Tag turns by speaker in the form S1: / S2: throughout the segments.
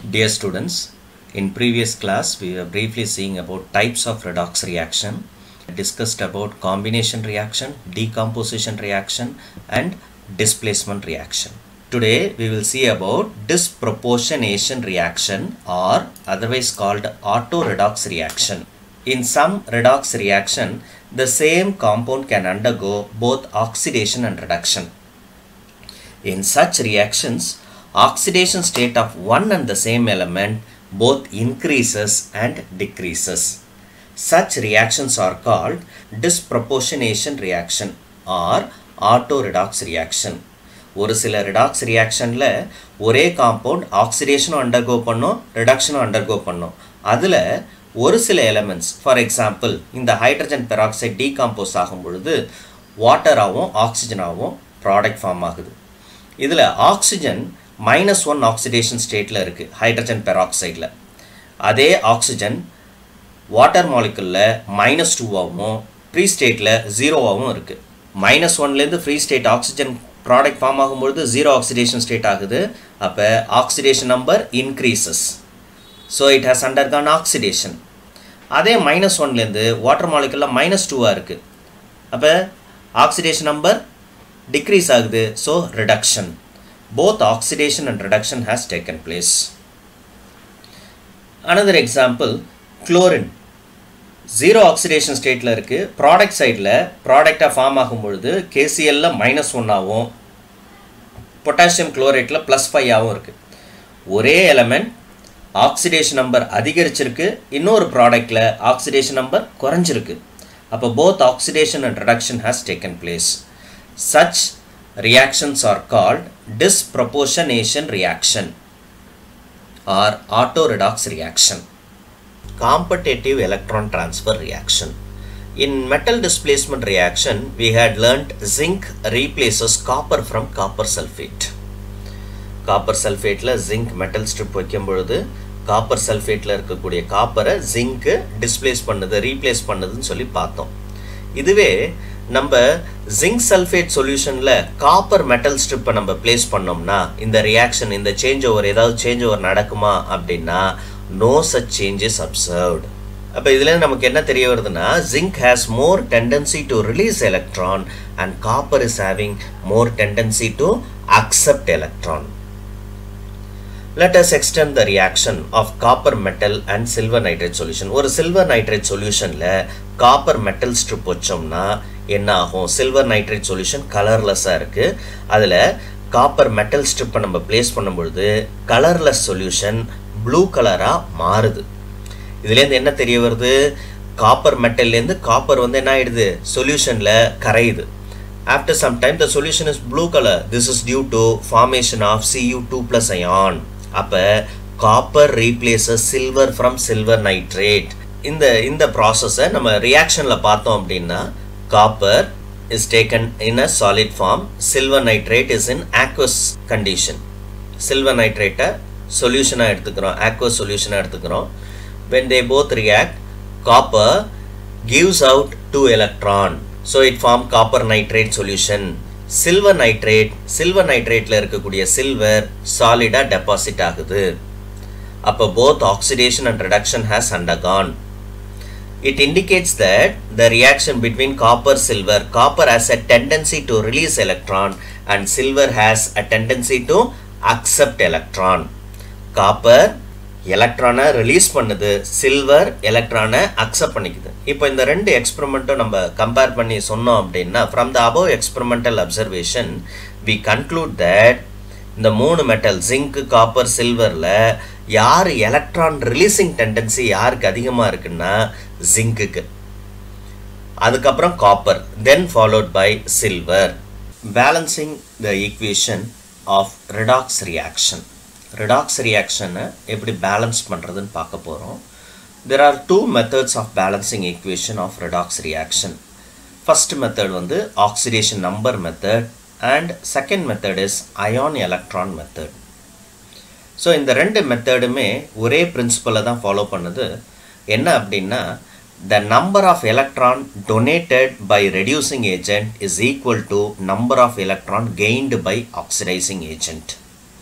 S1: Dear students, in previous class we were briefly seeing about types of redox reaction, discussed about combination reaction, decomposition reaction and displacement reaction. Today we will see about disproportionation reaction or otherwise called auto-redox reaction. In some redox reaction, the same compound can undergo both oxidation and reduction. In such reactions, oxidation state of one and the same element both increases and decreases. Such reactions are called disproportionation reaction or auto-redox reaction. ஒரு சில redox ரியாக்ஷனில் ஒரே compound ஆக்சிடேஷனும் undergo பண்ணும் ரிடக்ஷனும் undergo பண்ணும் அதில் ஒரு சில elements for example இந்த hydrogen peroxide decompose ஆகும் பொழுது வாட்டராகவும் ஆக்சிஜனாகவும் ப்ராடக்ட் ஃபார்ம் ஆகுது இதில் ஆக்சிஜன் மைனஸ் ஒன் ஆக்சிடேஷன் ஸ்டேட்டில் இருக்குது ஹைட்ரஜன் பெராக்சைடில் அதே ஆக்சிஜன் வாட்டர் மாலிகுலில் மைனஸ் டூவாகவும் ஃப்ரீ ஸ்டேட்டில் ஜீரோவாகவும் இருக்குது மைனஸ் ஒன்லேருந்து free state oxygen product form ஆகும்பொழுது ஜீரோ ஆக்சிடேஷன் ஸ்டேட் ஆகுது அப்போ oxidation number increases so it has undergone oxidation அதே மைனஸ் ஒன்லேருந்து வாட்டர் மாலிகுலில் மைனஸ் டூவாக இருக்குது அப்போ ஆக்சிடேஷன் நம்பர் டிக்ரீஸ் ஆகுது so reduction both oxidation and reduction has taken place. Another example, chlorine. Zero oxidation ஸ்டேட்டில் இருக்குது ப்ராடக்ட் சைடில் ப்ராடக்டாக ஃபார்ம் ஆகும் பொழுது கேசிஎல்ல மைனஸ் ஒன்னாகவும் பொட்டாசியம் குளோரேட்டில் ப்ளஸ் ஃபைவ் ஆகவும் இருக்குது ஒரே எலமெண்ட் ஆக்சிடேஷன் நம்பர் அதிகரிச்சிருக்கு இன்னொரு ப்ராடக்டில் ஆக்சிடேஷன் நம்பர் குறைஞ்சிருக்கு அப்போ both oxidation and reduction has taken place such reactions are called disproportionation reaction or auto-redox reaction. Competitive electron transfer reaction. In metal displacement reaction, we had learnt zinc replaces copper from copper sulfate. Copper சல்ஃபேட்டில் zinc metal strip வைக்கும் பொழுது copper சல்ஃபேட்டில் இருக்கக்கூடிய காப்பரை zinc displace பண்ணுது replace பண்ணுதுன்னு சொல்லி பார்த்தோம் இதுவே நம்ம ஜிங்க் சல்ஃபேட் சொல்யூஷனில் காப்பர் மெட்டல் ஸ்ட்ரிப்பை நம்ம பிளேஸ் பண்ணோம்னா இந்த ரியாக்ஷன் இந்த சேஞ்ச் ஓவர் ஏதாவது சேஞ்ச் ஓவர் நடக்குமா அப்படின்னா நோ சச் சேஞ்சஸ் அப்சர்வ்டு அப்போ இதுல நமக்கு என்ன தெரிய வருதுன்னா zinc has more tendency to release electron and copper is having more tendency to accept electron let us extend the reaction of copper metal and silver nitrate solution ஒரு silver nitrate சொல்யூஷனில் copper metal strip வச்சோம்னா என்ன ஆகும் silver nitrate solution கலர்லெஸ்ஸாக இருக்குது அதில் copper metal ஸ்ட்ரிப்பை நம்ம place பண்ணும்பொழுது கலர்லெஸ் சொல்யூஷன் ப்ளூ கலராக மாறுது இதுலேருந்து என்ன தெரிய வருது காப்பர் மெட்டல்லேருந்து காப்பர் வந்து என்ன ஆயிடுது சொல்யூஷனில் கரையுது after some time the solution is blue colour this is due to formation of C U two plus ion அப்போ copper replaces silver from silver nitrate இந்த இந்த ப்ராசஸை நம்ம ரியாக்ஷனில் பார்த்தோம் அப்படின்னா copper is taken in a solid form silver nitrate is in aqueous condition silver நைட்ரேட்டை சொல்யூஷனாக எடுத்துக்கிறோம் ஆக்வஸ் சொல்யூஷனாக எடுத்துக்கிறோம் when they both react copper gives out two electron so it form copper nitrate solution silver nitrate silver நைட்ரேட்டில் இருக்கக்கூடிய silver சாலிடாக deposit ஆகுது அப்போ both oxidation and reduction has undergone It indicates that the reaction between copper silver, copper has a tendency to release electron and silver has a tendency to accept electron. Copper எலக்ட்ரானை release பண்ணுது silver எலக்ட்ரானை accept பண்ணிக்குது இப்போ இந்த ரெண்டு எக்ஸ்பெரிமெண்ட்டும் நம்ம compare பண்ணி சொன்னோம் அப்படின்னா from the above experimental observation we conclude that இந்த மூணு மெட்டல் ஜிங்க் காப்பர் சில்வரில் யார் எலக்ட்ரான் ரிலீசிங் டெண்டன்சி யாருக்கு அதிகமாக இருக்குன்னா ஜிங்க்குக்கு அதுக்கப்புறம் copper then followed by silver balancing the equation of redox reaction redox ரியாக்ஷனை எப்படி பேலன்ஸ் பண்ணுறதுன்னு பார்க்க போகிறோம் there are two methods of balancing equation of redox reaction first method வந்து oxidation number method and second method is ion electron method so இந்த ரெண்டு மெத்தடுமே ஒரே பிரின்சிபலை தான் ஃபாலோ பண்ணுது என்ன அப்படின்னா the number of electron donated by reducing agent is equal to number of electron gained by oxidizing agent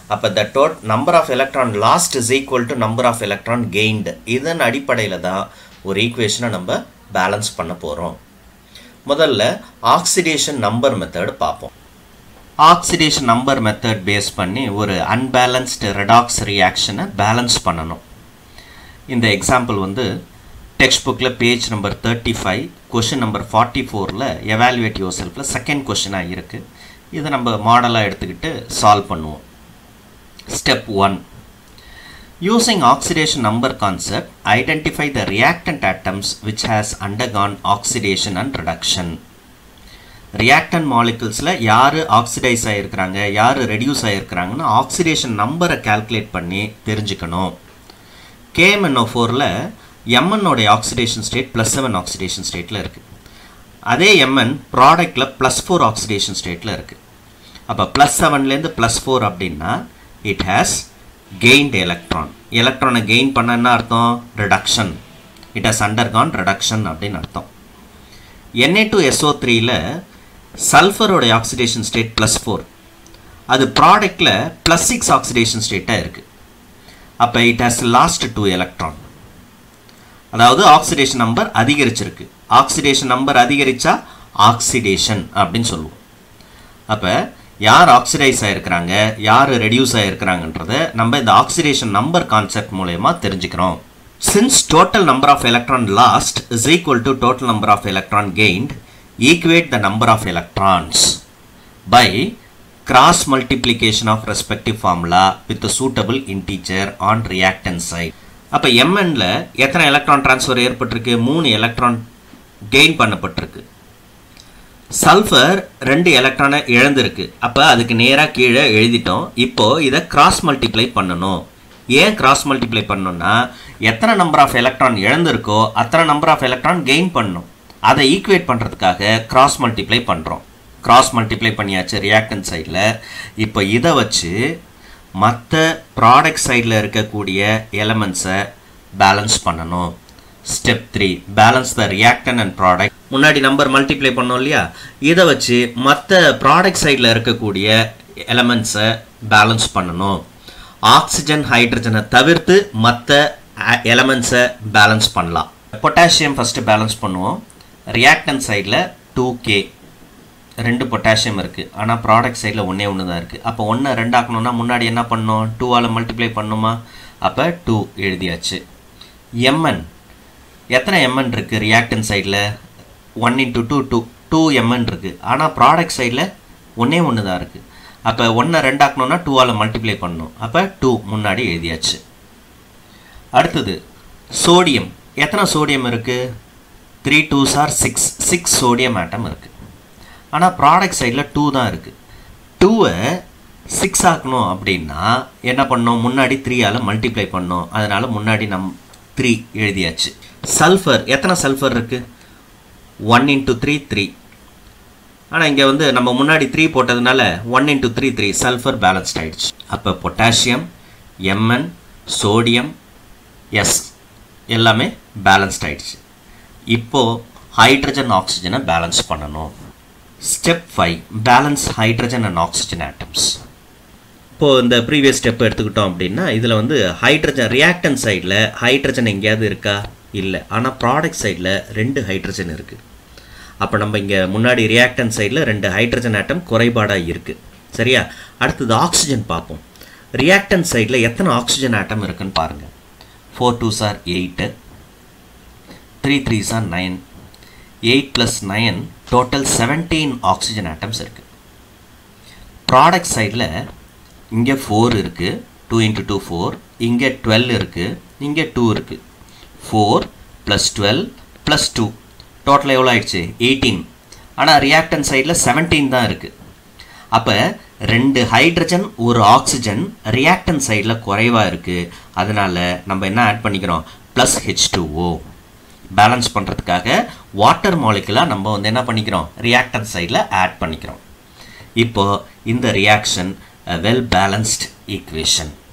S1: அப்போ the total number of electron lost is equal to number of electron gained இதன் அடிப்படையில் தான் ஒரு ஈக்குவேஷனை நம்ம balance பண்ண போகிறோம் முதல்ல ஆக்சிடேஷன் நம்பர் மெத்தட் பார்ப்போம் ஆக்சிடேஷன் நம்பர் மெத்தட் பேஸ் பண்ணி ஒரு அன்பேலன்ஸ்டு ரெடாக்ஸ் ரியாக்ஷனை பேலன்ஸ் பண்ணணும் இந்த எக்ஸாம்பிள் வந்து டெக்ஸ்ட் புக்கில் page number thirty five question number forty ஃபோரில் எவாலுவேட் யோர் செல்ஃபில் செகண்ட் கொஷினாக இருக்குது இதை நம்ம மாடலாக எடுத்துக்கிட்டு சால்வ் பண்ணுவோம் step one Using oxidation number concept, identify the reactant atoms which has undergone oxidation and reduction. Reactant மாலிகுல்ஸில் யார் ஆக்சிடைஸ் ஆகிருக்கிறாங்க யார் ரெடியூஸ் ஆகிருக்கிறாங்கன்னு ஆக்சிடேஷன் நம்பரை கால்குலேட் பண்ணி தெரிஞ்சுக்கணும் கேஎம்என்ஓ ஃபோரில் எம்என்னோடைய oxidation state plus seven oxidation ஸ்டேட்டில் இருக்குது அதே எம்என் ப்ராடக்டில் ப்ளஸ் ஃபோர் ஆக்சிடேஷன் ஸ்டேட்டில் இருக்குது அப்போ ப்ளஸ் செவன்லேருந்து ப்ளஸ் ஃபோர் அப்படின்னா இட் ஹேஸ் கெயின்ட் எலக்ட்ரான் எலக்ட்ரானை கெயின் பண்ண என்ன அர்த்தம் reduction it has undergone reduction அப்படின்னு அர்த்தம் என்ஏ டூ எஸ்ஓ த்ரீயில் சல்ஃபரோடைய ஆக்சிடேஷன் ஸ்டேட் ப்ளஸ் ஃபோர் அது ப்ராடக்டில் ப்ளஸ் சிக்ஸ் ஆக்சிடேஷன் ஸ்டேட்டாக இருக்குது அப்போ it has lost two electron அதாவது ஆக்சிடேஷன் நம்பர் அதிகரிச்சிருக்கு ஆக்சிடேஷன் நம்பர் அதிகரித்தா ஆக்சிடேஷன் அப்படின்னு சொல்லுவோம் அப்போ யார் ஆக்சிடைஸ் ஆகிருக்கிறாங்க யார் ரெடியூஸ் ஆகிருக்கிறாங்கன்றத நம்ம இந்த ஆக்சிடேஷன் நம்பர் கான்செப்ட் மூலயமா தெரிஞ்சுக்கிறோம் since total number of electron lost is equal to total number of electron gained equate the number of electrons by cross multiplication of respective formula with a suitable integer on reactant side அப்போ எம்என்ல எத்தனை electron transfer ஏற்பட்டிருக்கு மூணு electron gain பண்ணப்பட்டிருக்கு sulphur ரெண்டு எலக்ட்ரானை இழந்திருக்கு அப்போ அதுக்கு நேராக கீழே எழுதிட்டோம் இப்போ இதை கிராஸ் மல்டிப்ளை பண்ணணும் ஏன் கிராஸ் மல்டிப்ளை பண்ணணும்னா எத்தனை நம்பர் ஆஃப் எலக்ட்ரான் இழந்திருக்கோ அத்தனை நம்பர் ஆஃப் எலக்ட்ரான் கெயின் பண்ணும் அதை ஈக்குவேட் பண்ணுறதுக்காக கிராஸ் மல்டிப்ளை பண்ணுறோம் கிராஸ் மல்டிப்ளை பண்ணியாச்சு ரியாக்டன் சைடில் இப்போ இதை வச்சு மற்ற ப்ராடக்ட் சைடில் இருக்கக்கூடிய எலமெண்ட்ஸை பேலன்ஸ் பண்ணணும் step three balance the reactant and product முன்னாடி நம்பர் மல்டிப்ளை பண்ணோம் இல்லையா இதை வச்சு மற்ற ப்ராடக்ட் சைடில் இருக்கக்கூடிய எலமெண்ட்ஸை பேலன்ஸ் பண்ணணும் ஆக்சிஜன் ஹைட்ரஜனை தவிர்த்து மற்ற எலமெண்ட்ஸை பேலன்ஸ் பண்ணலாம் பொட்டாசியம் ஃபஸ்ட்டு பேலன்ஸ் பண்ணுவோம் ரியாக்டன் சைடில் டூ கே ரெண்டு பொட்டாசியம் இருக்குது ஆனால் ப்ராடக்ட் சைடில் ஒன்றே ஒன்று தான் இருக்குது அப்போ ஒன்று ரெண்டாக்கணும்னா முன்னாடி என்ன பண்ணோம் டூவால் மல்டிப்ளை பண்ணுமா அப்போ டூ எழுதியாச்சு எம்என் எத்தனை எம்என் இருக்குது ரியாக்டன் சைடில் one into two two two M N இருக்குது ஆனால் ப்ராடக்ட் சைடில் ஒன்றே ஒன்று தான் இருக்குது அப்போ ஒன்றை ரெண்டாக்கணும்னா டூவால் மல்டிப்ளை பண்ணணும் அப்போ டூ முன்னாடி எழுதியாச்சு அடுத்தது சோடியம் எத்தனை சோடியம் இருக்குது three two are six six sodium atom இருக்குது ஆனால் ப்ராடக்ட் சைடில் டூ தான் இருக்குது டூவை சிக்ஸ் ஆக்கணும் அப்படின்னா என்ன பண்ணோம் முன்னாடி த்ரீயால் மல்டிப்ளை பண்ணோம் அதனால் முன்னாடி நம் த்ரீ எழுதியாச்சு சல்ஃபர் எத்தனை சல்ஃபர் இருக்குது ஒன் இன்ட்டு த்ரீ த்ரீ ஆனால் இங்கே வந்து நம்ம முன்னாடி த்ரீ போட்டதுனால one into three three sulphur balanced ஆகிடுச்சு அப்போ பொட்டாசியம் எம்என் சோடியம் எஸ் எல்லாமே பேலன்ஸ்ட் ஆகிடுச்சு இப்போது ஹைட்ரஜன் ஆக்சிஜனை பேலன்ஸ் பண்ணணும் step five balance hydrogen and oxygen atoms இப்போது இந்த ப்ரீவியஸ் ஸ்டெப் எடுத்துக்கிட்டோம் அப்படின்னா இதில் வந்து ஹைட்ரஜன் ரியாக்டன் சைடில் ஹைட்ரஜன் எங்கேயாவது இருக்கா இல்லை ஆனால் ப்ராடக்ட் சைடில் ரெண்டு ஹைட்ரஜன் இருக்குது அப்போ நம்ம இங்கே முன்னாடி ரியாக்டன் சைடில் ரெண்டு ஹைட்ரஜன் ஆட்டம் குறைபாடாக இருக்குது சரியா அடுத்தது ஆக்சிஜன் பார்ப்போம் ரியாக்டன் சைடில் எத்தனை ஆக்சிஜன் ஆட்டம் இருக்குன்னு பாருங்கள் four two are eight three three are nine eight plus nine total seventeen oxygen atoms இருக்குது ப்ராடக்ட் சைடில் இங்கே ஃபோர் இருக்குது டூ இன்ட்டு டூ ஃபோர் இங்கே டுவெல் இருக்குது இங்கே டூ இருக்குது four plus twelve plus two total எவ்வளோ ஆயிடுச்சு எயிட்டீன் ஆனால் ரியாக்டன் சைடில் செவன்டீன் தான் இருக்குது அப்போ ரெண்டு ஹைட்ரஜன் ஒரு ஆக்சிஜன் ரியாக்டன் சைடில் குறைவாக இருக்குது அதனால் நம்ம என்ன ஆட் பண்ணிக்கிறோம் plus H two O balance பண்ணுறதுக்காக வாட்டர் மாலிகுலாக நம்ம வந்து என்ன பண்ணிக்கிறோம் ரியாக்டன் சைடில் ஆட் பண்ணிக்கிறோம் இப்போது இந்த ரியாக்ஷன் வெல் பேலன்ஸ்ட் ஈக்குவேஷன்